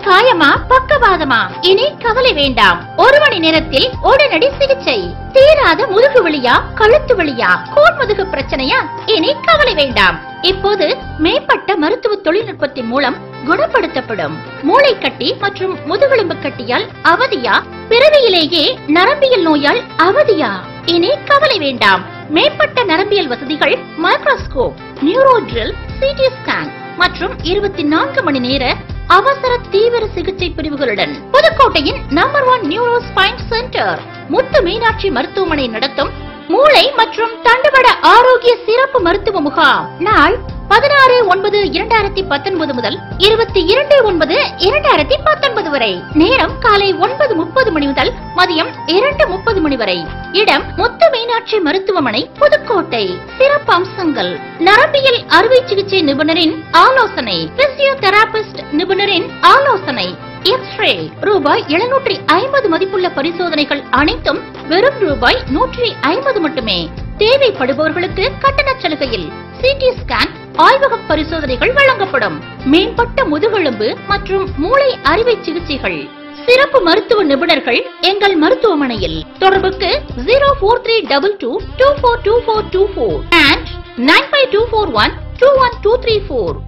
காயமா பக்கவாதமா இனி கவலை வேண்டாம் ஒரு மணி நேரத்தில் உடனடி சிகிச்சை தீராத முதுகு வலியா கழுத்து வலியா கோன்முதுகு பிரச்சனையா இனி கவலை வேண்டாம் இப்போது மேம்பட்ட மருத்துவ தொழில்நுட்பத்தின் மூலம் குணப்படுத்தப்படும் மூளை கட்டி மற்றும் முதுகெலும்பு கட்டியால் அவதியா பிறவியிலேயே நரம்பியல் நோயால் அவதியா இனி கவலை வேண்டாம் மேம்பட்ட நரம்பியல் வசதிகள் மைக்ரோஸ்கோப் நியூரோட்ரில் சிடி ஸ்கேன் மற்றும் இருபத்தி நான்கு மணி நேர அவசர தீவிர சிகிச்சை பிரிவுகளுடன் புதுக்கோட்டையின் number one neuro spine centre Muthu Meenakshi மருத்துவமனை நடத்தும் மூளை மற்றும் தண்டுவட ஆரோக்கிய சிறப்பு மருத்துவ முகாம் நாள் பதினாறு ஒன்பது இரண்டாயிரத்தி பத்தொன்பது முதல் இருபத்தி இரண்டு ஒன்பது இரண்டாயிரத்தி பத்தொன்பது வரை நேரம் காலை ஒன்பது முப்பது மணி முதல் மதியம் இரண்டு முப்பது மணி வரை இடம் முத்து மீனாட்சி மருத்துவமனை புதுக்கோட்டை சிறப்பு அம்சங்கள் நரம்பியல் அறுவை சிகிச்சை நிபுணரின் ஆலோசனை பிசியோதெராபிஸ்ட் நிபுணரின் ஆலோசனை எக்ஸ்ரே ரூபாய் எழுநூற்றி ஐம்பது மதிப்புள்ள பரிசோதனைகள் அனைத்தும் வெறும் ரூபாய் நூற்றி ஐம்பது மட்டுமே தேவைப்படுபவர்களுக்கு கட்டண சலுகையில் சிடி ஸ்கேன் ஆய்வக பரிசோதனைகள் வழங்கப்படும் மேம்பட்ட முதுகெலும்பு மற்றும் மூளை அறுவை சிகிச்சைகள் சிறப்பு மருத்துவ நிபுணர்கள் எங்கள் மருத்துவமனையில் தொடர்புக்கு zero four three double two two four two four two four and nine five two four one two one two three four